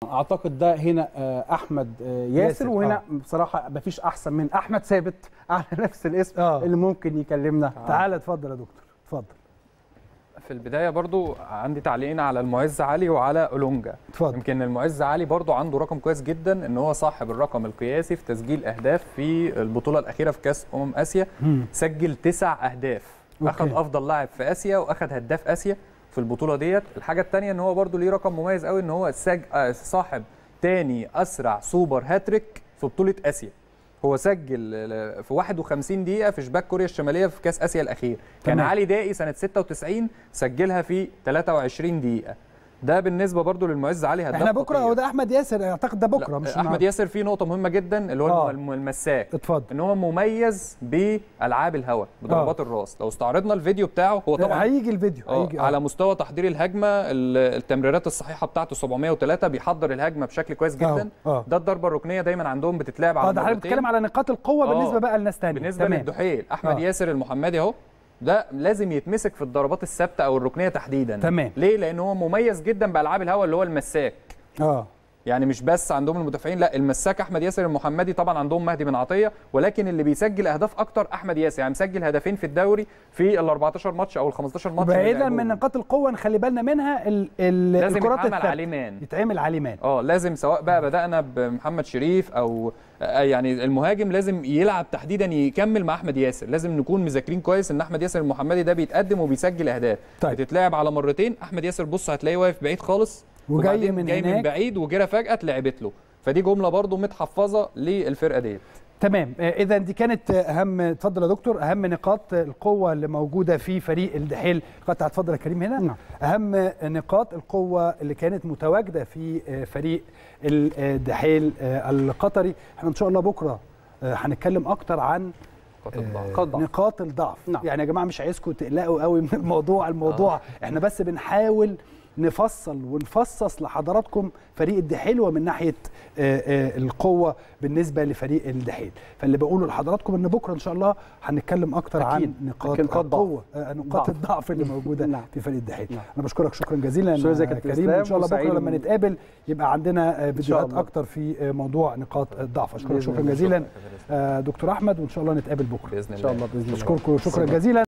اعتقد ده هنا آه، احمد آه، ياسر, ياسر، وهنا آه. بصراحه مفيش احسن من احمد ثابت على نفس الاسم آه. اللي ممكن يكلمنا تعالى اتفضل يا دكتور اتفضل في البدايه برضو عندي تعليقين على المعز علي وعلى اولونجا اتفضل يمكن المعز علي برضو عنده رقم كويس جدا ان هو صاحب الرقم القياسي في تسجيل اهداف في البطوله الاخيره في كاس امم اسيا مم. سجل تسع اهداف أوكي. اخذ افضل لاعب في اسيا واخذ هداف اسيا في البطوله ديت الحاجه الثانيه ان هو برضو ليه رقم مميز قوي ان هو سج... آه، صاحب تاني اسرع سوبر هاتريك في بطوله اسيا هو سجل آه، في 51 دقيقه في شباك كوريا الشماليه في كاس اسيا الاخير كان تمام. علي دائي سنه 96 سجلها في 23 دقيقه ده بالنسبه برضو للمعز علي هداف احنا بكره خطير. هو ده احمد ياسر اعتقد ده بكره لا، مش احمد النهاردة. ياسر فيه نقطه مهمه جدا اللي هو آه. الم- المساك اتفضل ان هو مميز بالعاب الهواء بضربات الراس لو استعرضنا الفيديو بتاعه هو طبعا هيجي الفيديو آه، هيجي على مستوى تحضير الهجمه ال- التمريرات الصحيحه بتاعته 703 بيحضر الهجمه بشكل كويس جدا اه ده الضربه الركنيه دايما عندهم بتتلعب على اه ده حضرتك مرتين. بتتكلم على نقاط القوه آه. بالنسبه بقى لناس ثانيه بالنسبه للدحيل احمد آه. ياسر المحمدي اهو ده لازم يتمسك في الضربات الثابته او الركنيه تحديدا تمام. ليه لان هو مميز جدا بالعاب الهواء اللي هو المساك اه يعني مش بس عندهم المدافعين لا المساك احمد ياسر المحمدي طبعا عندهم مهدي بن عطيه ولكن اللي بيسجل اهداف اكتر احمد ياسر يعني مسجل هدفين في الدوري في ال 14 ماتش او ال 15 ماتش اللي بعيدا لعبوهم. من نقاط القوه نخلي بالنا منها ال ال لازم الكرات يتعمل الثابتة. عليه مان يتعمل عليه مان اه لازم سواء بقى بدانا بمحمد شريف او آه، يعني المهاجم لازم يلعب تحديدا يكمل مع احمد ياسر لازم نكون مذاكرين كويس ان احمد ياسر المحمدي ده بيتقدم وبيسجل اهداف طيب. بتتلعب على مرتين احمد ياسر بص هتلاقيه واقف بعيد خالص وجاي وبعدين من جاي من هناك. بعيد وجرى فجاه اتلعبت له فدي جمله برضو متحفظه للفرقه ديت تمام اذا دي كانت اهم اتفضل يا دكتور اهم نقاط القوه اللي موجوده في فريق الدحيل قطع اتفضل يا كريم هنا نعم. اهم نقاط القوه اللي كانت متواجده في فريق الدحيل القطري احنا ان شاء الله بكره هنتكلم اكتر عن نقاط الضعف. نقاط ضعف. نقاط الضعف نعم. يعني يا جماعه مش عايزكم تقلقوا قوي من الموضوع الموضوع آه. احنا بس بنحاول نفصل ونفصص لحضراتكم فريق الدحيل ومن ناحيه آه، آه، القوه بالنسبه لفريق الدحيل فاللي بقوله لحضراتكم ان بكره ان شاء الله هنتكلم اكتر عن أكيد. نقاط أكيد نقاط ضعف. القوه آه، نقاط ضعف. الضعف اللي موجوده نعم. في فريق الدحيل نعم. انا بشكرك شكرا جزيلا شكرا جزيلا آه، يا كابتن كريم إسلام، ان شاء الله بكره وسعيد لما إن- نتقابل يبقى عندنا آه، فيديوهات الله. اكتر في آه، موضوع نقاط الضعف اشكرك بإذن شكرا الله. جزيلا آه، دكتور احمد وان شاء الله نتقابل بكره باذن ان شاء الله باذن الله اشكركم شكرا جزيلا